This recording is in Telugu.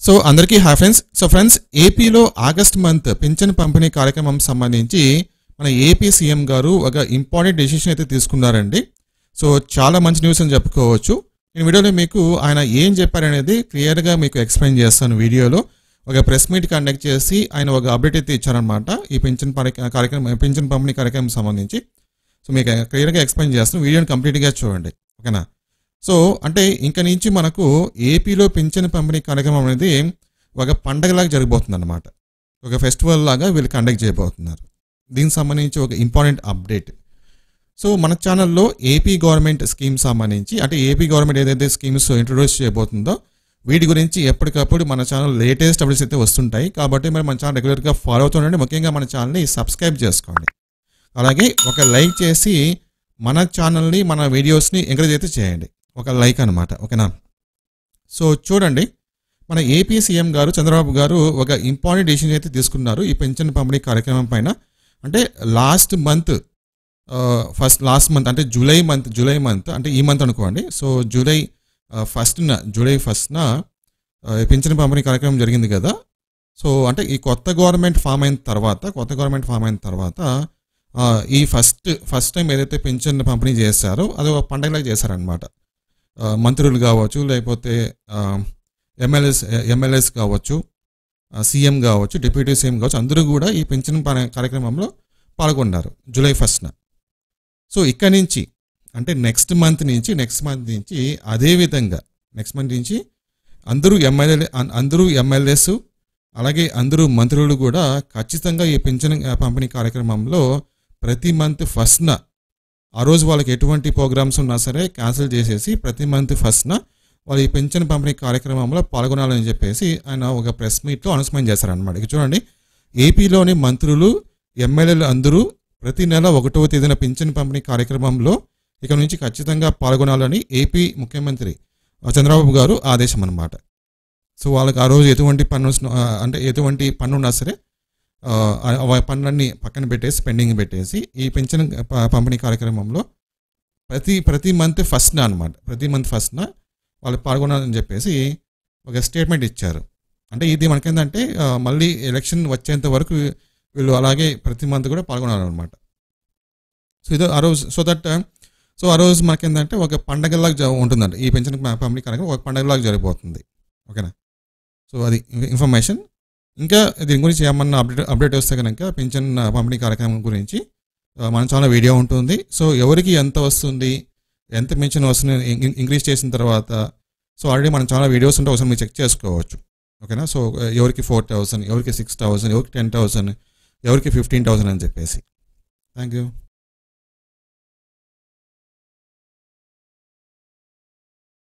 సో అందరికీ హాయ్ ఫ్రెండ్స్ సో ఫ్రెండ్స్ ఏపీలో ఆగస్ట్ మంత్ పింఛన్ పంపిణీ కార్యక్రమం సంబంధించి మన ఏపీ సీఎం గారు ఒక ఇంపార్టెంట్ డెసిషన్ అయితే తీసుకున్నారండి సో చాలా మంచి న్యూస్ అని చెప్పుకోవచ్చు ఈ వీడియోలో మీకు ఆయన ఏం చెప్పారనేది క్లియర్గా మీకు ఎక్స్ప్లెయిన్ చేస్తాను వీడియోలో ఒక ప్రెస్ మీట్ కండక్ట్ చేసి ఆయన ఒక అప్డేట్ అయితే ఇచ్చారనమాట ఈ పింఛన్ పరి- కార్యక్రమం పింఛన్ పంపిణీ కార్యక్రమం సంబంధించి సో మీకు క్లియర్గా ఎక్స్ప్లెయిన్ చేస్తాను వీడియోని కంప్లీట్గా చూడండి ఓకేనా సో అంటే ఇంక నుంచి మనకు ఏపీలో పింఛన్ పంపిణీ కార్యక్రమం అనేది ఒక పండగలాగా జరగబోతుంది అనమాట ఒక ఫెస్టివల్ లాగా వీళ్ళు కండక్ట్ చేయబోతున్నారు దీనికి సంబంధించి ఒక ఇంపార్టెంట్ అప్డేట్ సో మన ఛానల్లో ఏపీ గవర్నమెంట్ స్కీమ్స్ సంబంధించి అంటే ఏపీ గవర్నమెంట్ ఏదైతే స్కీమ్స్ ఇంట్రొడ్యూస్ చేయబోతుందో వీటి గురించి ఎప్పటికప్పుడు మన ఛానల్ లేటెస్ట్ అప్డేట్స్ అయితే వస్తుంటాయి కాబట్టి మరి మన ఛానల్ రెగ్యులర్గా ఫాలో అవుతుండండి ముఖ్యంగా మన ఛానల్ని సబ్స్క్రైబ్ చేసుకోండి అలాగే ఒక లైక్ చేసి మన ఛానల్ని మన వీడియోస్ని ఎంకరేజ్ అయితే చేయండి ఒక లైక్ అనమాట ఓకేనా సో చూడండి మన ఏపీ సీఎం గారు చంద్రబాబు గారు ఒక ఇంపార్టెంట్ డెసిషన్ అయితే తీసుకున్నారు ఈ పెన్షన్ పంపిణీ కార్యక్రమం పైన అంటే last month first last month అంటే జూలై మంత్ జూలై మంత్ అంటే ఈ మంత్ అనుకోండి సో జూలై ఫస్ట్న జూలై ఫస్ట్న పెన్షన్ పంపిణీ కార్యక్రమం జరిగింది కదా సో అంటే ఈ కొత్త గవర్నమెంట్ ఫామ్ అయిన తర్వాత కొత్త గవర్నమెంట్ ఫామ్ అయిన తర్వాత ఆ, ఈ ఫస్ట్ ఫస్ట్ టైం ఏదైతే పెన్షన్ పంపిణీ చేశారో అది ఒక పండగలాగా చేశారనమాట ఆ, మంత్రులు కావచ్చు లేకపోతే ఎమ్మెల్యేస్ ఎమ్మెల్యేస్ కావచ్చు ఆ, సీఎం కావచ్చు డిప్యూటీ సీఎం కావచ్చు అందరూ కూడా ఈ పెన్షన్ ప- కార్యక్రమంలో పాల్గొన్నారు జూలై ఫస్ట్న సో ఇక్కడ నుంచి అంటే నెక్స్ట్ మంత్ నుంచి నెక్స్ట్ మంత్ నుంచి అదే విధంగా నెక్స్ట్ మంత్ నుంచి అందరూ ఎమ్మెల్యే అందరూ ఎమ్మెల్యేస్ అలాగే అందరూ మంత్రులు కూడా ఖచ్చితంగా ఈ పెన్షన్ ఆ, పంపిణీ కార్యక్రమంలో ప్రతి మంత్ ఫస్ట్న ఆ రోజు వాళ్ళకి ఎటువంటి ప్రోగ్రామ్స్ ఉన్నా సరే క్యాన్సిల్ చేసేసి ప్రతి మంత్ ఫస్ట్న వాళ్ళు ఈ పెన్షన్ పంపిణీ కార్యక్రమంలో పాల్గొనాలని చెప్పేసి ఆయన ఒక ప్రెస్ మీట్లో అనౌన్స్మెంట్ చేశారనమాట ఇక చూడండి ఏపీలోని మంత్రులు ఎమ్మెల్యేలు అందరూ ప్రతి నెల ఒకటవ తేదీన పింఛన్ పంపిణీ కార్యక్రమంలో ఇక నుంచి ఖచ్చితంగా పాల్గొనాలని ఏపీ ముఖ్యమంత్రి ఆ, చంద్రబాబు గారు ఆదేశం అనమాట సో వాళ్ళకి ఆ రోజు ఎటువంటి పన్ను వస్తున్న- ఆ, అంటే ఎటువంటి పన్ను ఉన్నా సరే ఆ, ఆ పనులన్నీ పక్కన పెట్టేసి పెండింగ్ పెట్టేసి ఈ పెన్షన్ ప- పంపిణీ కార్యక్రమంలో ప్రతి ప్రతి మంత్ ఫస్ట్న అనమాట ప్రతి మంత్ ఫస్ట్న వాళ్ళు పాల్గొనాలని చెప్పేసి ఒక స్టేట్మెంట్ ఇచ్చారు అంటే ఇది మనకేంటంటే ఆ, మళ్ళీ ఎలక్షన్ వచ్చేంత వరకు వీళ్ళు అలాగే ప్రతి మంత్ కూడా పాల్గొనాలన్నమాట సో ఇది ఆ రోజు సో దట్ సో ఆ రోజు మనకేంటంటే ఒక పండగలాగా జ- ఉంటుందంట ఈ పెన్షన్ ప- పంపిణీ కార్యక్రమం ఒక పండగలాగా జరిగిపోతుంది ఓకేనా సో అది ఇన్ఫర్మేషన్ ఇంకా దీని గురించి ఏమన్నా అప్డేట్ అప్డేట్ వస్తే కనుక పెన్షన్ పంపిణీ కార్యక్రమం గురించి ఆ, మన చాలా వీడియో ఉంటుంది సో ఎవరికి ఎంత వస్తుంది ఎంత పెన్షన్ వస్తుంది ఇం- ఇంక్రీజ్ చేసిన తర్వాత సో ఆల్రెడీ మనం చాలా వీడియోస్ ఉంటే ఒకసారి మీరు చెక్ చేసుకోవచ్చు ఓకేనా సో ఎవరికి ఫోర్ థౌసండ్ ఎవరికి సిక్స్ థౌసండ్ ఎవరికి టెన్ థౌసండ్ ఎవరికి ఫిఫ్టీన్ థౌసండ్ అని చెప్పేసి థ్యాంక్ యూ